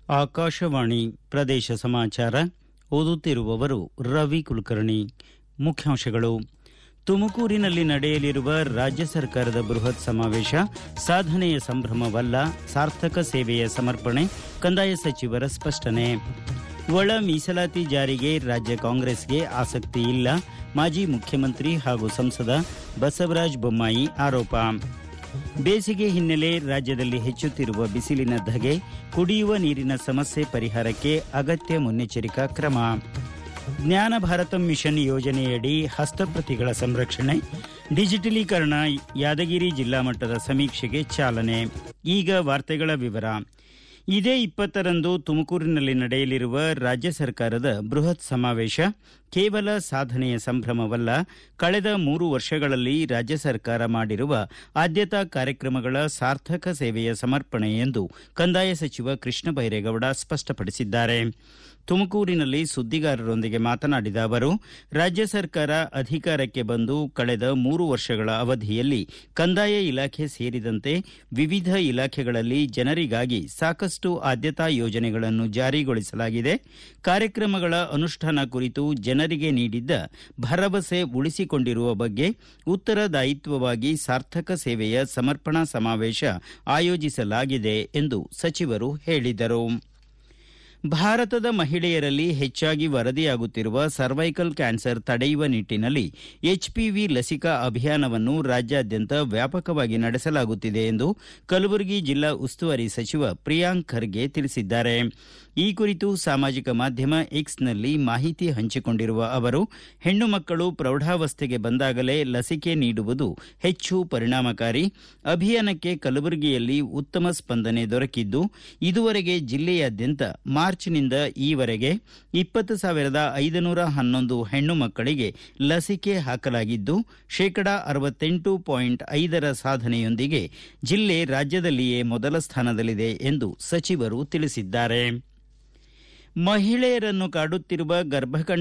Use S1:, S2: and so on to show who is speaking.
S1: ಆಕಾಶವಾಣಿ ಪ್ರದೇಶ ಸಮಾಚಾರ ಓದುತ್ತಿರುವವರು ರವಿ ಕುಲಕರ್ಣಿ ಮುಖ್ಯಾಂಶಗಳು ತುಮಕೂರಿನಲ್ಲಿ ನಡೆಯಲಿರುವ ರಾಜ್ಯ ಸರ್ಕಾರದ ಬೃಹತ್ ಸಮಾವೇಶ ಸಾಧನೆಯ ಸಂಭ್ರಮವಲ್ಲ ಸಾರ್ಥಕ ಸೇವೆಯ ಸಮರ್ಪಣೆ ಕಂದಾಯ ಸಚಿವರ ಸ್ಪಷ್ಟನೆ ಒಳ ಮೀಸಲಾತಿ ಜಾರಿಗೆ ರಾಜ್ಯ ಕಾಂಗ್ರೆಸ್ಗೆ ಆಸಕ್ತಿ ಇಲ್ಲ ಮಾಜಿ ಮುಖ್ಯಮಂತ್ರಿ ಹಾಗೂ ಸಂಸದ ಬಸವರಾಜ ಬೊಮ್ಮಾಯಿ ಆರೋಪ ಬೇಸಿಗೆ ಹಿನ್ನೆಲೆ ರಾಜ್ಯದಲ್ಲಿ ಹೆಚ್ಚುತ್ತಿರುವ ಬಿಸಿಲಿನ ಧಗೆ ಕುಡಿಯುವ ನೀರಿನ ಸಮಸ್ಯೆ ಪರಿಹಾರಕ್ಕೆ ಅಗತ್ಯ ಮುನ್ನೆಚ್ಚರಿಕಾ ಕ್ರಮ ಜ್ಞಾನ ಭಾರತ ಮಿಷನ್ ಯೋಜನೆಯಡಿ ಹಸ್ತಪ್ರತಿಗಳ ಸಂರಕ್ಷಣೆ ಡಿಜಿಟಲೀಕರಣ ಯಾದಗಿರಿ ಜಿಲ್ಲಾ ಮಟ್ಟದ ಸಮೀಕ್ಷೆಗೆ ಚಾಲನೆ ಈಗ ವಾರ್ತೆಗಳ ವಿವರ ಇದೇ ಇಪ್ಪತ್ತರಂದು ತುಮಕೂರಿನಲ್ಲಿ ನಡೆಯಲಿರುವ ರಾಜ್ಯ ಸರ್ಕಾರದ ಬೃಹತ್ ಸಮಾವೇಶ ಕೇವಲ ಸಾಧನೆಯ ಸಂಭ್ರಮವಲ್ಲ ಕಳೆದ ಮೂರು ವರ್ಷಗಳಲ್ಲಿ ರಾಜ್ಯ ಸರ್ಕಾರ ಮಾಡಿರುವ ಆದ್ಯತಾ ಕಾರ್ಯಕ್ರಮಗಳ ಸಾರ್ಥಕ ಸೇವೆಯ ಸಮರ್ಪಣೆ ಎಂದು ಕಂದಾಯ ಸಚಿವ ಕೃಷ್ಣ ಬೈರೇಗೌಡ ಸ್ಪಷ್ಟಪಡಿಸಿದ್ದಾರೆ ತುಮಕೂರಿನಲ್ಲಿ ಸುದ್ದಿಗಾರರೊಂದಿಗೆ ಮಾತನಾಡಿದ ಅವರು ರಾಜ್ಯ ಸರ್ಕಾರ ಅಧಿಕಾರಕ್ಕೆ ಬಂದು ಕಳೆದ ಮೂರು ವರ್ಷಗಳ ಅವಧಿಯಲ್ಲಿ ಕಂದಾಯ ಇಲಾಖೆ ಸೇರಿದಂತೆ ವಿವಿಧ ಇಲಾಖೆಗಳಲ್ಲಿ ಜನರಿಗಾಗಿ ಸಾಕಷ್ಟು ಆದ್ಯತಾ ಯೋಜನೆಗಳನ್ನು ಜಾರಿಗೊಳಿಸಲಾಗಿದೆ ಕಾರ್ಯಕ್ರಮಗಳ ಅನುಷ್ಠಾನ ಕುರಿತು ಜನರಿಗೆ ನೀಡಿದ್ದ ಭರವಸೆ ಉಳಿಸಿಕೊಂಡಿರುವ ಬಗ್ಗೆ ಉತ್ತರದಾಯಿತ್ವವಾಗಿ ಸಾರ್ಥಕ ಸೇವೆಯ ಸಮರ್ಪಣಾ ಸಮಾವೇಶ ಆಯೋಜಿಸಲಾಗಿದೆ ಎಂದು ಸಚಿವರು ಹೇಳಿದರು ಭಾರತದ ಮಹಿಳೆಯರಲ್ಲಿ ಹೆಚ್ಚಾಗಿ ವರದಿಯಾಗುತ್ತಿರುವ ಸರ್ವೈಕಲ್ ಕ್ಯಾನ್ಸರ್ ತಡೆಯುವ ನಿಟ್ಟಿನಲ್ಲಿ ಎಚ್ಪಿವಿ ಲಸಿಕಾ ಅಭಿಯಾನವನ್ನು ರಾಜ್ಯಾದ್ಯಂತ ವ್ಯಾಪಕವಾಗಿ ನಡೆಸಲಾಗುತ್ತಿದೆ ಎಂದು ಕಲಬುರಗಿ ಜಿಲ್ಲಾ ಉಸ್ತುವಾರಿ ಸಚಿವ ಪ್ರಿಯಾಂಕ್ ಖರ್ಗೆ ತಿಳಿಸಿದ್ದಾರೆ ಈ ಕುರಿತು ಸಾಮಾಜಿಕ ಮಾಧ್ಯಮ ಎಕ್ಸ್ನಲ್ಲಿ ಮಾಹಿತಿ ಹಂಚಿಕೊಂಡಿರುವ ಅವರು ಹೆಣ್ಣು ಮಕ್ಕಳು ಪ್ರೌಢಾವಸ್ಥೆಗೆ ಬಂದಾಗಲೇ ಲಸಿಕೆ ನೀಡುವುದು ಹೆಚ್ಚು ಪರಿಣಾಮಕಾರಿ ಅಭಿಯಾನಕ್ಕೆ ಕಲಬುರಗಿಯಲ್ಲಿ ಉತ್ತಮ ಸ್ಪಂದನೆ ದೊರಕಿದ್ದು ಇದುವರೆಗೆ ಜಿಲ್ಲೆಯಾದ್ಯಂತ ಮಾರ್ಚ್ನಿಂದ ಈವರೆಗೆ ಇಪ್ಪತ್ತು ಸಾವಿರದ ಐದುನೂರ ಹನ್ನೊಂದು ಹೆಣ್ಣು ಮಕ್ಕಳಿಗೆ ಲಸಿಕೆ ಹಾಕಲಾಗಿದ್ದು ಶೇಕಡಾ ಅರವತ್ತೆಂಟು ಪಾಯಿಂಟ್ ಐದರ ಸಾಧನೆಯೊಂದಿಗೆ ಜಿಲ್ಲೆ ರಾಜ್ಯದಲ್ಲಿಯೇ ಮೊದಲ ಸ್ಥಾನದಲ್ಲಿದೆ ಎಂದು ಸಚಿವರು ತಿಳಿಸಿದ್ದಾರೆ ಮಹಿಳೆಯರನ್ನು ಕಾಡುತ್ತಿರುವ ಗರ್ಭಕಂಠ